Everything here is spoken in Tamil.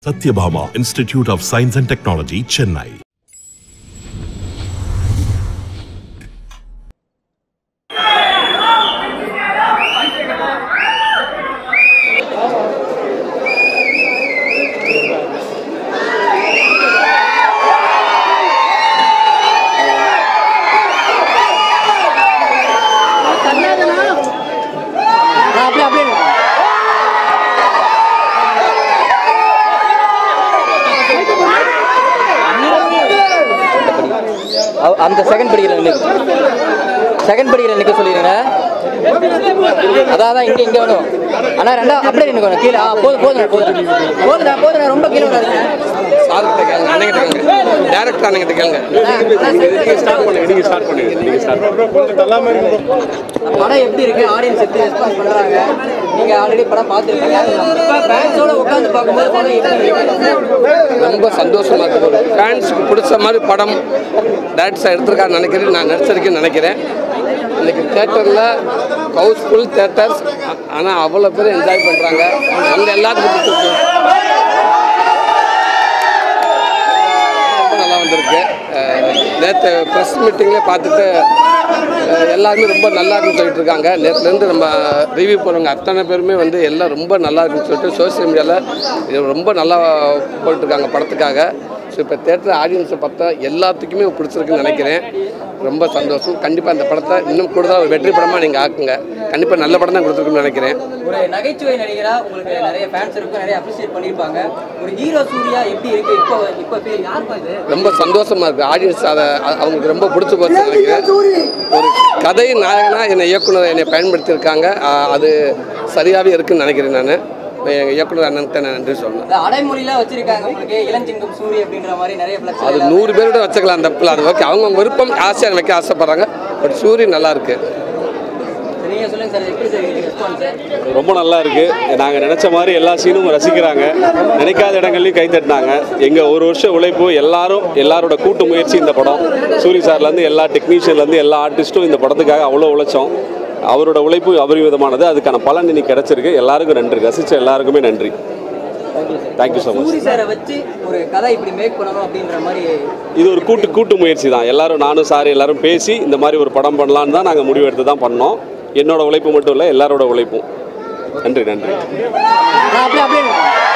Satyabhama Institute of Science and Technology, Chennai. அப்படியே அப்படியே அவ- அந்த செகண்ட் படிக்கிற செகண்ட் படிக்கிற நிற்க சொல்லிடுங்க அதான் அதான் இங்கே இங்கே வேணும் அண்ணா ரெண்டா அப்படியே நிற்கணும் கீழே ஆ போதும் போதும் போதும் போதுண்ணா போதுண்ணா ரொம்ப கீழே வராதுங்க சார்கிட்ட கேளுங்க அண்ணங்கிட்ட கேளுங்க டேரக்டர் அண்ணங்கிட்ட கேளுங்க படம் எப்படி இருக்கு ஆடியன்ஸ் எப்படி ரெஸ்பான்ஸ் பண்றாங்க நீங்க ஆல்ரெடி படம் பார்த்துருக்கீங்க இப்போ ஃபேன்ஸோட உட்காந்து பார்க்கும்போது படம் எப்படி இருக்கு ரொம்ப சந்தோஷமா இருக்கு ஃபேன்ஸுக்கு பிடிச்ச மாதிரி படம் டேரக்டர்ஸாக எடுத்திருக்காரு நினைக்கிறேன் நான் நடிச்சிருக்கேன்னு நினைக்கிறேன் இன்னைக்கு தேட்டரில் ஹவுஸ்ஃபுல் தேட்டர்ஸ் ஆனால் அவ்வளோ பேர் என்ஜாய் பண்ணுறாங்க அங்கே எல்லாத்துக்கும் பிடிச்சிருக்கு ரொம்ப நல்லா வந்திருக்கு நேற்று ப்ரெஸ் மீட்டிங்கில் பார்த்துட்டு அஹ், எல்லாருமே ரொம்ப நல்லா இருக்குன்னு சொல்லிட்டு இருக்காங்க நேற்றுலேருந்து நம்ம ரிவ்யூ போகிறவங்க அத்தனை பேருமே வந்து எல்லாம் ரொம்ப நல்லா இருக்குன்னு சொல்லிட்டு சோஷியல் மீடியாவில் இது ரொம்ப நல்லா போயிட்டுருக்காங்க படத்துக்காக ஸோ இப்போ தேட்டர் ஆடியன்ஸை பார்த்தா எல்லாத்துக்குமே பிடிச்சிருக்குன்னு நினைக்கிறேன் ரொம்ப சந்தோஷம் கண்டிப்பாக அந்த படத்தை இன்னும் கூடுதலாக ஒரு வெற்றி படமாக நீங்கள் ஆக்குங்க கண்டிப்பாக நல்ல படம் தான் கொடுத்துருக்குன்னு நினைக்கிறேன் ஒரு நகைச்சுவை நடிகரா உங்களுக்கு நிறைய ஃபேன்ஸ் இருக்கும் நிறைய அப்ரிசியேட் பண்ணியிருப்பாங்க ஒரு ஹீரோ சூர்யா எப்படி இருக்கு இப்போ இப்போ பேர் யாருப்பா இது ரொம்ப சந்தோஷமா இருக்கு ஆடியன்ஸ் அதை அ- அவங்களுக்கு ரொம்ப பிடிச்சி போச்சு நினைக்கிறேன் ஒரு கதை நாயகனா என்னை இயக்குனர் என்னை பயன்படுத்தியிருக்காங்க அ- அது சரியாகவே இருக்குன்னு நினைக்கிறேன் நான் இயக்குனர் அண்ணன்கிட்ட நான் நன்றி சொல்லணும் இந்த அடைமொழிலாம் வச்சிருக்காங்க உங்களுக்கு இளஞ்சிங்கம் சூரி அப்படின்ற மாதிரி நிறைய ஃபிளக்ஸ் அது நூறு பேரோட வச்சுக்கலாம் அந்த இடத்துல அது ஓகே அவங்க விருப்பம் ஆசையாக வைக்க ஆசைப்படுறாங்க பட் சூரிய நல்லா இருக்கு நீங்க சொல்லுங்க சார் எப்படி சார் ரெஸ்பான்ஸ் ரொம்ப நல்லா இருக்கு நாங்கள் நினைச்ச மாதிரி எல்லா சீனும் ரசிக்கிறாங்க நினைக்காத இடங்கள்லையும் கை தட்டினாங்க எங்கள் ஒரு வருஷம் உழைப்பு எல்லாரும் எல்லாரோட கூட்டு முயற்சி இந்த படம் சூரி சார்லேருந்து எல்லா டெக்னீஷியன்லேருந்து எல்லா ஆர்டிஸ்ட்டும் இந்த படத்துக்காக அவ்வளோ உழைச்சோம் அவரோட உழைப்பு அபரிவிதமானது அதுக்கான பலன் இன்னைக்கு கிடைச்சிருக்கு எல்லாருக்கும் நன்றி ரசித்த எல்லாருக்குமே நன்றி தேங்க்யூ ஸோ மச் சூரி சாரை வச்சு ஒரு கதை இப்படி மேக் பண்ணணும் அப்படின்ற மாதிரி இது ஒரு கூட்டு கூட்டு முயற்சி தான் எல்லாரும் நானும் சார் எல்லாரும் பேசி இந்த மாதிரி ஒரு படம் பண்ணலான்னு தான் நாங்கள் முடிவெடுத்து தான் பண்ணோம் என்னோட உழைப்பு மட்டும் இல்லை எல்லாரோட உழைப்பும் நன்றி நன்றி அப்படியே அப்படியே